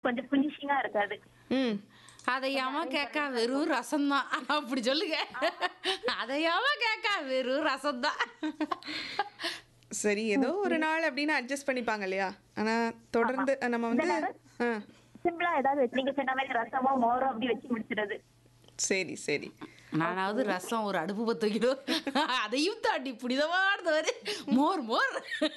கொஞ்சம் ஃபினிஷிங்கா இருக்காது ம் அதையாம கேட்கா வெறும் ரசம்தான் அப்படி சொல்லுங்க அதையாம கேட்கா வெறும் ரசம்தான் சரி ஏதோ ஒரு நாள் அப்படின்னு அட்ஜஸ்ட் பண்ணிப்பாங்க இல்லையா ஆனா தொடர்ந்து நம்ம வந்து ஆ சிம்பிளா ஏதாவது வச்சு நீங்க சொன்ன மாதிரி ரசமோ மோரோ அப்படி வச்சு முடிச்சிடுறது சரி சரி நானாவது ரசம் ஒரு அடுப்பு பத்து வைக்கணும் அதையும் தாண்டி புனிதமானது மோர் மோர்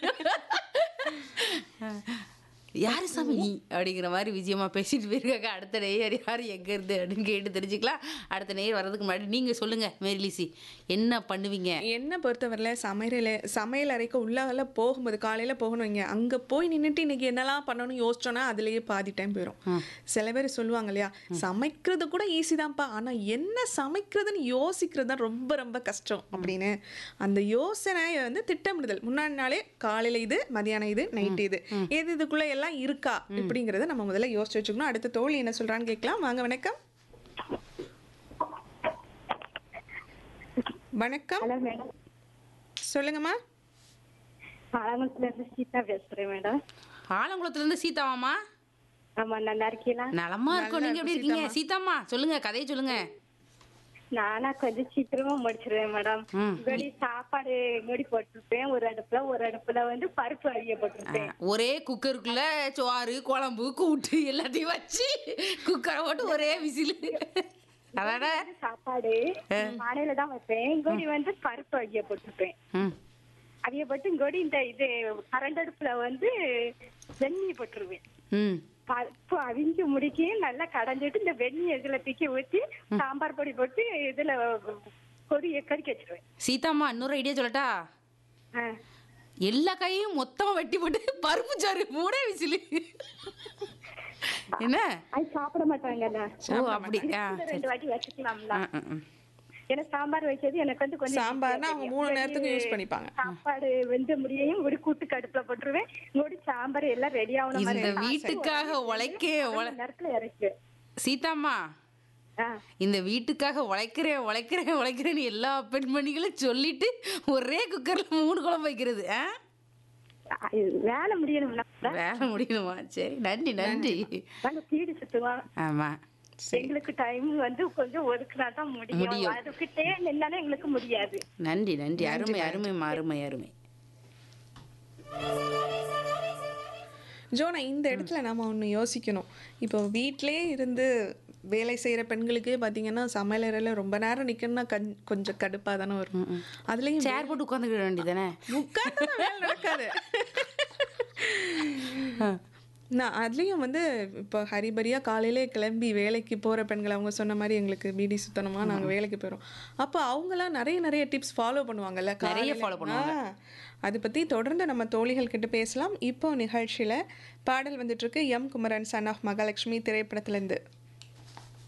யாரு சாமி நீ அப்படிங்கிற மாதிரி விஜயமா பேசிட்டு போயிருக்காங்க அடுத்த நேயர் யார் எங்க இருந்து அப்படின்னு கேட்டு தெரிஞ்சுக்கலாம் அடுத்த நேயர் வர்றதுக்கு முன்னாடி நீங்க சொல்லுங்க மேரிலிசி என்ன பண்ணுவீங்க என்ன பொறுத்தவரையில் சமையல சமையல் அறைக்கு உள்ளால போகும்போது காலையில் போகணும் இங்கே அங்கே போய் நின்றுட்டு இன்னைக்கு என்னெல்லாம் பண்ணணும்னு யோசிச்சோன்னா அதுலேயே பாதி டைம் போயிடும் சில பேர் சொல்லுவாங்க இல்லையா சமைக்கிறது கூட ஈஸி தான்ப்பா ஆனால் என்ன சமைக்கிறதுன்னு யோசிக்கிறது தான் ரொம்ப ரொம்ப கஷ்டம் அப்படின்னு அந்த யோசனையை வந்து திட்டமிடுதல் முன்னாடி நாளே காலையில் இது மதியானம் இது நைட்டு இது எது இதுக்குள்ளே எல்லாம் இருக்கா இப்படிங்கிறத நம்ம முதல்ல யோசிச்சு வச்சுக்கணும் அடுத்த தோழி என்ன சொல்கிறான்னு கேட்கலாம் வாங்க வணக்கம் வணக்கம் ஹலோ மேடம் சொல்லுங்கம்மா ஆலங்குளத்துல இருந்து சீதா பேசுறேன் மேடம் ஆலங்குளத்துல இருந்து சீதாவாமா ஆமா நல்லா இருக்கீங்களா நலமா இருக்கோம் நீங்க எப்படி இருக்கீங்க சீதாம்மா சொல்லுங்க கதையை சொல்லுங்க நானா கொஞ்சம் சீக்கிரமா முடிச்சிருவேன் மேடம் ம். இங்கடி சாப்பாடு இங்கடி போட்டிருப்பேன் ஒரு அடுப்புல ஒரு அடுப்புல வந்து பருப்பு அவிய போட்டிருப்பேன் ஒரே குக்கருக்குள்ள சோறு குழம்பு கூட்டு எல்லாத்தையும் வச்சு குக்கரை போட்டு ஒரே விசில் அதாட சாப்பாடு பானையில தான் வைப்பேன் இங்கோடி வந்து பருப்பு அவிய போட்டிருப்பேன் ம் அவிய போட்டு இங்கோடி இந்த இது கரண்ட் அடுப்புல வந்து வெந்நீர் போட்டுருவேன் ம் பருப்பு அவிஞ்சு முடிக்கி நல்லா கடைஞ்சிட்டு இந்த வெந்நீர் இதுல தூக்கி ஊத்தி சாம்பார் பொடி போட்டு இதுல கொதி கறிக்க வச்சிருவேன் சீதாம்மா இன்னொரு ஐடியா சொல்லட்டா ஆ. எல்லா கையும் மொத்தமா வெட்டி போட்டு பருப்பு சாறு மூடே விசிலு என்ன அது சாப்பிட மாட்டாங்கல்ல ஓ அப்படி ஆ இதுல சரி ரெண்டு வாட்டி வச்சுக்கலாம்ல ஆ, ஆ, ஆ. ஏன்னா சாம்பார் வைக்கிறது எனக்கு வந்து கொஞ்சம் சாம்பார்னா அவங்க மூணு நேரத்துக்கு யூஸ் பண்ணிப்பாங்க சாப்பாடு வெந்த முடியையும் ஒரு கூட்டு கடுப்புல போட்டுருவேன் ஒரு சாம்பார் எல்லாம் ரெடி ஆகணும் இந்த வீட்டுக்காக உழைக்க உழ நேரத்துல இறக்கு சீதாம்மா ஆ. இந்த வீட்டுக்காக உழைக்கிறேன் உழைக்கிறேன் உழைக்கிறேன்னு எல்லா பெண்மணிகளும் சொல்லிட்டு ஒரே குக்கர்ல மூணு குழம்பு வைக்கிறது ஆ ஆ, இது வேலை முடியணும்னா வேலை முடியணுமா சரி நன்றி நன்றி நாங்க பீடி சுத்துவோம் ஆமா எங்களுக்கு டைம் வந்து கொஞ்சம் ஒதுக்குனா தான் முடியும் முடியும். அதுக்கிட்டே நின்னாலும் எங்களுக்கு முடியாது நன்றி நன்றி அருமை அருமைம்மா அருமை அருமை ஜோனா இந்த இடத்துல நாம ஒன்று யோசிக்கணும் இப்போ வீட்டிலே இருந்து வேலை செய்கிற பெண்களுக்கு பார்த்தீங்கன்னா சமையலறையில் ரொம்ப நேரம் நிற்கணும்னா கண் கொஞ்சம் கடுப்பாக தானே வரும் அதுலேயும் சேர் போட்டு உட்காந்துக்கிட வேண்டியதானே உட்கார்ந்து வேலை நடக்காது நான் அதுலேயும் வந்து இப்போ ஹரிபரியாக காலையிலே கிளம்பி வேலைக்கு போகிற பெண்கள் அவங்க சொன்ன மாதிரி எங்களுக்கு பீடி சுத்தணுமா நாங்கள் வேலைக்கு போயிடும் அப்போ அவங்களாம் நிறைய நிறைய டிப்ஸ் ஃபாலோ பண்ணுவாங்கல்ல நிறைய காலையில. follow பண்ணுவாங்க. ஆ, அதை பற்றி தொடர்ந்து நம்ம தோழிகள் கிட்ட பேசலாம் இப்போ நிகழ்ச்சியில் பாடல் வந்துட்டு இருக்கு M Kumaran son of Mahalakshmi திரைப்படத்துலேருந்து